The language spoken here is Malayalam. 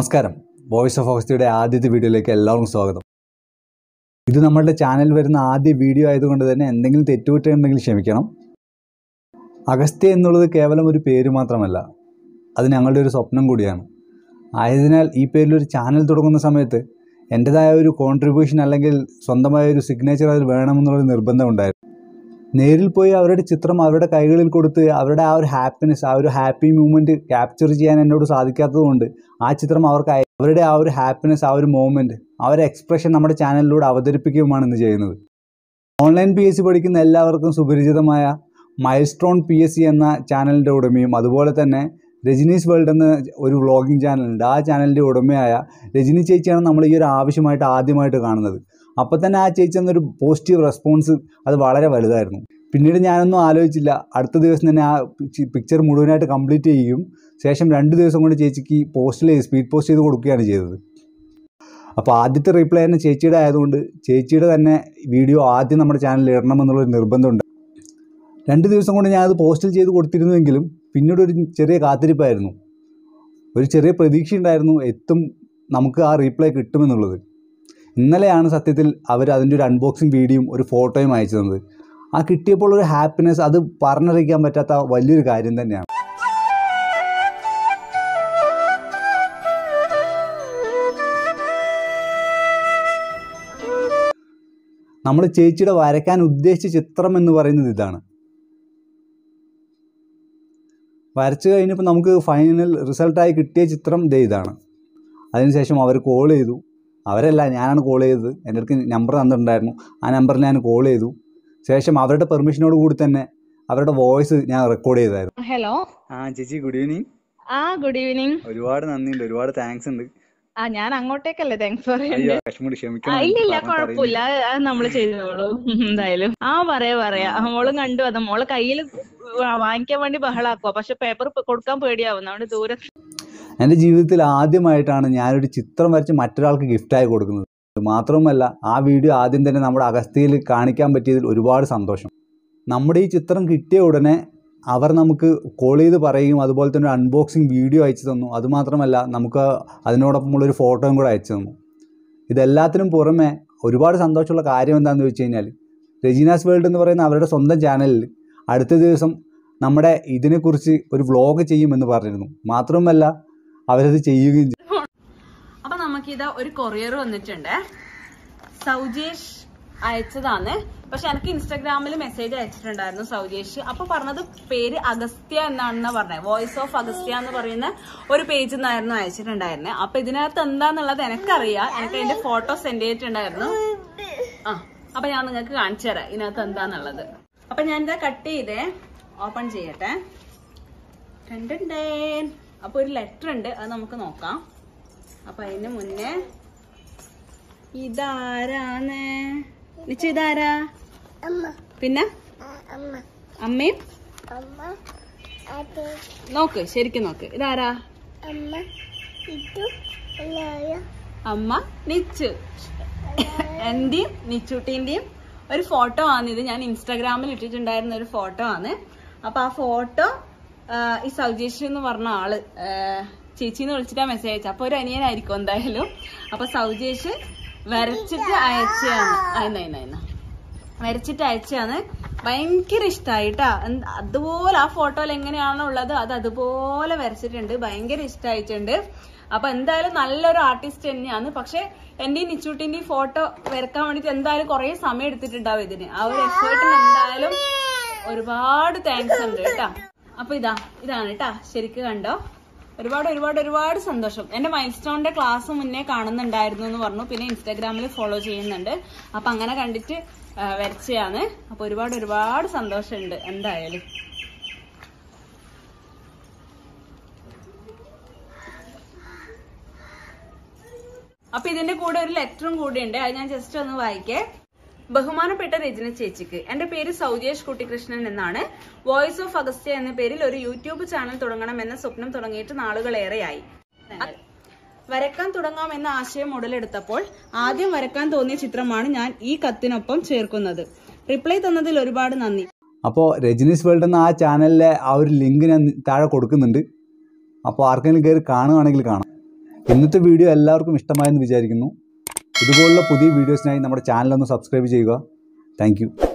നമസ്കാരം വോയിസ് ഓഫ് ഓഗസ്റ്റിയുടെ ആദ്യത്തെ വീഡിയോയിലേക്ക് എല്ലാവർക്കും സ്വാഗതം ഇത് നമ്മളുടെ ചാനലിൽ വരുന്ന ആദ്യ വീഡിയോ ആയതുകൊണ്ട് തന്നെ എന്തെങ്കിലും തെറ്റുകുറ്റുണ്ടെങ്കിൽ ക്ഷമിക്കണം അഗസ്ത്യ എന്നുള്ളത് കേവലം ഒരു പേര് മാത്രമല്ല അത് ഞങ്ങളുടെ ഒരു സ്വപ്നം കൂടിയാണ് ആയതിനാൽ ഈ പേരിൽ ഒരു ചാനൽ തുടങ്ങുന്ന സമയത്ത് എൻ്റെതായ ഒരു കോൺട്രിബ്യൂഷൻ അല്ലെങ്കിൽ സ്വന്തമായ ഒരു സിഗ്നേച്ചർ അതിൽ വേണമെന്നുള്ളൊരു നിർബന്ധം ഉണ്ടായിരുന്നു നേരിൽ പോയി അവരുടെ ചിത്രം അവരുടെ കൈകളിൽ കൊടുത്ത് അവരുടെ ആ ഒരു ഹാപ്പിനെസ് ആ ഒരു ഹാപ്പി മൂമെൻറ്റ് ക്യാപ്ചർ ചെയ്യാൻ എന്നോട് സാധിക്കാത്തതുകൊണ്ട് ആ ചിത്രം അവർക്ക് അയ- അവരുടെ ആ ഒരു ഹാപ്പിനെസ് ആ ഒരു മൂമെൻറ്റ് ആ ഒരു എക്സ്പ്രഷൻ നമ്മുടെ ചാനലിലൂടെ അവതരിപ്പിക്കുകയുമാണ് ഇന്ന് ചെയ്യുന്നത് ഓൺലൈൻ പി എസ് സി പഠിക്കുന്ന എല്ലാവർക്കും സുപരിചിതമായ milestone P S C എന്ന ചാനലിൻ്റെ ഉടമയും അതുപോലെ തന്നെ രജനീസ് വേൾഡ് എന്ന ഒരു വ്ളോഗിംഗ് ചാനലുണ്ട് ആ ചാനലിൻ്റെ ഉടമയായ രജനി ചേച്ചിയാണ് നമ്മൾ ഈ ഒരു ആവശ്യമായിട്ട് ആദ്യമായിട്ട് കാണുന്നത് അപ്പോൾ തന്നെ ആ ചേച്ചി എന്നൊരു പോസിറ്റീവ് റെസ്പോൺസ് അത് വളരെ വലുതായിരുന്നു പിന്നീട് ഞാനൊന്നും ആലോചിച്ചില്ല അടുത്ത ദിവസം തന്നെ ആ പിക്ചർ മുഴുവനായിട്ട് കംപ്ലീറ്റ് ചെയ്യുകയും ശേഷം രണ്ട് ദിവസം കൊണ്ട് ചേച്ചിക്ക് പോസ്റ്റിൽ സ്പീഡ് പോസ്റ്റ് ചെയ്ത് കൊടുക്കുകയാണ് ചെയ്തത് അപ്പോൾ ആദ്യത്തെ റീപ്ലൈ തന്നെ ചേച്ചിയുടെ ആയതുകൊണ്ട് ചേച്ചിയുടെ തന്നെ വീഡിയോ ആദ്യം നമ്മുടെ ചാനലിൽ ഇടണമെന്നുള്ളൊരു നിർബന്ധമുണ്ട് രണ്ട് ദിവസം കൊണ്ട് ഞാനത് പോസ്റ്റിൽ ചെയ്ത് കൊടുത്തിരുന്നുവെങ്കിലും പിന്നീട് ഒരു ചെറിയ കാത്തിരിപ്പായിരുന്നു ഒരു ചെറിയ പ്രതീക്ഷ ഉണ്ടായിരുന്നു എത്തും നമുക്ക് ആ റീപ്ലൈ കിട്ടുമെന്നുള്ളത് ഇന്നലെയാണ് സത്യത്തിൽ അവർ അതിൻ്റെ ഒരു അൺബോക്സിങ് വീഡിയോയും ഒരു ഫോട്ടോയും അയച്ചു തന്നത് ആ കിട്ടിയപ്പോൾ ഒരു ഹാപ്പിനെസ് അത് പറഞ്ഞറിയിക്കാൻ പറ്റാത്ത വലിയൊരു കാര്യം തന്നെയാണ് നമ്മൾ ചേച്ചിയുടെ വരയ്ക്കാൻ ഉദ്ദേശിച്ച ചിത്രം എന്ന് പറയുന്നത് ഇതാണ് വരച്ചു കഴിഞ്ഞപ്പോൾ നമുക്ക് ഫൈനൽ റിസൾട്ടായി കിട്ടിയ ചിത്രം ദേ ഇതാണ് അതിനുശേഷം അവർ കോൾ ചെയ്തു അവരല്ല ഞാനാണ് കോൾ ചെയ്തത് എൻ്റെ അടുത്ത് നമ്പർ തന്നിട്ടുണ്ടായിരുന്നു ആ നമ്പറിൽ ഞാൻ കോൾ ചെയ്തു ശേഷം അവരുടെ പെർമിഷനോട് കൂടി തന്നെ അവരുടെ വോയിസ് ഞാൻ റെക്കോർഡ് ചെയ്തായിരുന്നു ഹലോ ആ ചേച്ചി ഗുഡ് ഈവനിങ് ആ ഗുഡ് ഈവനിങ് ഒരുപാട് നന്ദിയുണ്ട് ഒരുപാട് താങ്ക്സ് ഉണ്ട് ആ ഞാൻ അങ്ങോട്ടേക്കല്ലേ താങ്ക്സ് പറയുന്നത് അയ്യോ കശ്മീർ ആ, ക്ഷമിക്കണം ഇല്ല ഇല്ല പറഞ്ഞിട്ട് കുഴപ്പമില്ല അറിയില്ല. അത് നമ്മള് ചെയ്തോളൂ എന്തായാലും ആ പറയാ പറയാ ആ, മോളും കണ്ടു അത് മോള് കയ്യിൽ വാങ്ങിക്കാൻ വേണ്ടി ബഹളാക്കുക പക്ഷെ പേപ്പർ കൊടുക്കാൻ പേടിയാവും നമ്മുടെ ദൂരെ എൻ്റെ ജീവിതത്തിൽ ആദ്യമായിട്ടാണ് ഞാനൊരു ചിത്രം വരച്ച് മറ്റൊരാൾക്ക് ഗിഫ്റ്റായി കൊടുക്കുന്നത് മാത്രവുമല്ല ആ വീഡിയോ ആദ്യം തന്നെ നമ്മുടെ അഗസ്ത്യയിൽ കാണിക്കാൻ പറ്റിയതിൽ ഒരുപാട് സന്തോഷം നമ്മുടെ ഈ ചിത്രം കിട്ടിയ ഉടനെ അവർ നമുക്ക് കോൾ ചെയ്ത് പറയുകയും അതുപോലെ തന്നെ ഒരു അൺബോക്സിങ് വീഡിയോ അയച്ചു തന്നു അതുമാത്രമല്ല നമുക്ക് അതിനോടൊപ്പമുള്ളൊരു ഫോട്ടോയും കൂടെ അയച്ചു തന്നു ഇതെല്ലാത്തിനും പുറമെ ഒരുപാട് സന്തോഷമുള്ള കാര്യം എന്താണെന്ന് വെച്ച് കഴിഞ്ഞാൽ രജീനാസ് വേൾഡ് എന്ന് പറയുന്ന അവരുടെ സ്വന്തം ചാനലിൽ അടുത്ത ദിവസം നമ്മുടെ ഇതിനെക്കുറിച്ച് ഒരു വ്ലോഗ് ചെയ്യുമെന്ന് പറഞ്ഞിരുന്നു മാത്രവുമല്ല അവരത് ചെയ്യുകയും ചെയ്തു അപ്പൊ നമുക്കിത് ഒരു കൊറിയർ വന്നിട്ടുണ്ട് സൗജേഷ് അയച്ചതാണ് പക്ഷെ എനിക്ക് ഇൻസ്റ്റാഗ്രാമിൽ മെസ്സേജ് അയച്ചിട്ടുണ്ടായിരുന്നു സൗജേഷ് അപ്പൊ പറഞ്ഞത് പേര് അഗസ്ത്യ എന്നാണെന്ന് പറഞ്ഞത് വോയിസ് ഓഫ് അഗസ്ത്യ എന്ന് പറയുന്ന ഒരു പേജിൽ നിന്നായിരുന്നു അയച്ചിട്ടുണ്ടായിരുന്നത് അപ്പൊ ഇതിനകത്ത് എന്താന്നുള്ളത് എനിക്കറിയാം എനിക്ക് അതിന്റെ ഫോട്ടോ സെൻഡ് ചെയ്തിട്ടുണ്ടായിരുന്നു ആ അപ്പൊ ഞാൻ നിങ്ങൾക്ക് കാണിച്ചു തരാം ഇതിനകത്ത് എന്താന്നുള്ളത് അപ്പൊ ഞാൻ ഇതാ കട്ട് ചെയ്തേ ഓപ്പൺ ചെയ്യട്ടെ രണ്ടുണ്ടേ അപ്പൊ ഒരു ലെറ്റർ ഉണ്ട് അത് നമുക്ക് നോക്കാം അപ്പൊ അതിന് മുന്നേ ഇതാരാണ് നിശ്ചയ ഇതാരാ പിന്നെ അമ്മയും നോക്ക് ശരിക്കും നോക്ക് ഇതാരാ അമ്മ നിച്ചു എന്റെയും നിച്ചുട്ടിന്റെയും ഒരു ഫോട്ടോ ആണ് ഇത് ഞാൻ ഇൻസ്റ്റാഗ്രാമിൽ ഇട്ടിട്ടുണ്ടായിരുന്ന ഒരു ഫോട്ടോ ആണ് അപ്പൊ ആ ഫോട്ടോ ഈ സൗജേഷ് എന്ന് പറഞ്ഞ ആള് ആ, ചേച്ചിന്ന് വിളിച്ചിട്ടാ മെസ്സേജ് അയച്ചത് അപ്പൊ ഒരു അനിയനായിരിക്കും എന്തായാലും അപ്പൊ സൗജേഷ് വരച്ചിട്ട് അയച്ചതാണ് അയന്ന അയന്ന അയന്ന വരച്ചിട്ട് അയച്ചതാണ് ഭയങ്കര ഇഷ്ടമായിട്ടാ അതുപോലെ ആ ഫോട്ടോയിൽ എങ്ങനെയാണോ ഉള്ളത് അത് അതുപോലെ വരച്ചിട്ടുണ്ട് ഭയങ്കര ഇഷ്ടമായിട്ടുണ്ട് അപ്പൊ എന്തായാലും നല്ലൊരു ആർട്ടിസ്റ്റ് തന്നെയാണ് പക്ഷെ എന്റെയും നിച്ചൂട്ടിന്റെയും ഫോട്ടോ വരക്കാൻ വേണ്ടിട്ട് എന്തായാലും കുറെ സമയം എടുത്തിട്ടുണ്ടാവും ഇതിന് ആ ഒരു എഫേർട്ടിന് എന്തായാലും ഒരുപാട് താങ്ക്സ് ഉണ്ട് കേട്ടാ അപ്പൊ ഇതാ ഇതാണ് കേട്ടാ ശരിക്ക് കണ്ടോ ഒരുപാട് ഒരുപാട് ഒരുപാട് സന്തോഷം എന്റെ മൈൽ സ്റ്റോണിന്റെ ക്ലാസ് മുന്നേ കാണുന്നുണ്ടായിരുന്നു എന്ന് പറഞ്ഞു പിന്നെ ഇൻസ്റ്റാഗ്രാമിൽ ഫോളോ ചെയ്യുന്നുണ്ട് അപ്പൊ അങ്ങനെ കണ്ടിട്ട് ആ, വരച്ചതാണ് അപ്പൊ ഒരുപാട് ഒരുപാട് സന്തോഷമുണ്ട് എന്തായാലും അപ്പൊ ഇതിന്റെ കൂടെ ഒരു ലെറ്ററും കൂടെ ഉണ്ട് അത് ഞാൻ ജസ്റ്റ് ഒന്ന് വായിക്കേ ബഹുമാനപ്പെട്ട രചന ചേച്ചിക്ക് എന്റെ പേര് സൗജേഷ് കുട്ടികൃഷ്ണൻ എന്നാണ് വോയിസ് ഓഫ് അഗസ്ത്യ എന്ന പേരിൽ ഒരു യൂട്യൂബ് ചാനൽ തുടങ്ങണമെന്ന സ്വപ്നം തുടങ്ങിയിട്ട് നാളുകളേറെയായി വരക്കാൻ തുടങ്ങാമെന്ന ആശയം ഉടലെടുത്തപ്പോൾ ആദ്യം വരക്കാൻ തോന്നിയ ചിത്രമാണ് ഞാൻ ഈ കത്തിനൊപ്പം ചേർക്കുന്നത് റിപ്ലൈ തന്നതിൽ ഒരുപാട് നന്ദി അപ്പോൾ രജനീസ് വേൾഡ് എന്ന ആ ചാനലിലെ ആ ഒരു ലിങ്ക് ഞാൻ താഴെ കൊടുക്കുന്നുണ്ട് അപ്പോൾ ആർക്കെങ്കിലും കയറി കാണുകയാണെങ്കിൽ കാണാം ഇന്നത്തെ വീഡിയോ എല്ലാവർക്കും ഇഷ്ടമായെന്ന് വിചാരിക്കുന്നു ഇതുപോലുള്ള പുതിയ വീഡിയോസിനായി നമ്മുടെ ചാനൽ ഒന്ന് സബ്സ്ക്രൈബ് ചെയ്യുക താങ്ക്